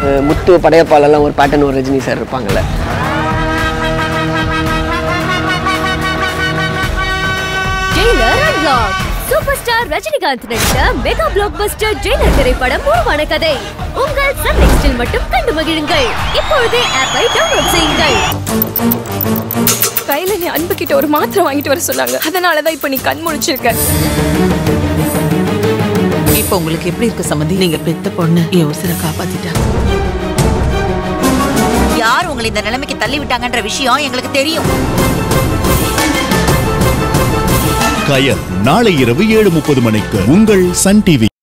அஹ் முத்து படையப்பாலெல்லாம் ஒரு பேட்டன் ஒரு ரஜினி சார் இருப்பாங்கல்ல Jailer unlock super star Rajinikanth நடித்த மெகா பிளாக் பஸ்டர் ஜெயிலர் திரைப்படம் உருவான கதை உங்கள் சன் நெக்ஸ்டில் மட்டும் கண்டு மகிழுங்கள் இப்பொழுதே ஆப்பை டவுன்லோட் செய்யுங்கள் கையில நீ அன்பு கிட்ட ஒரு மாத்திரை வாங்கிட்டு வர சொன்னாங்க அதனாலதான் இப்ப நீ கண் முழிச்சிருக்க இப்போ உங்களுக்கு எப்படி இருக்கு சம்மந்தி நீங்க பெத்த பொண்ணு என் உசுரை காப்பாத்திட்டாங்க யார் உங்களை இந்த நிலைமைக்கு தள்ளி விட்டாங்கன்ற விஷயம் எங்களுக்கு தெரியும் கயல் நாளை இரவு ஏழு முப்பது மணிக்கு உங்கள் சன் டிவி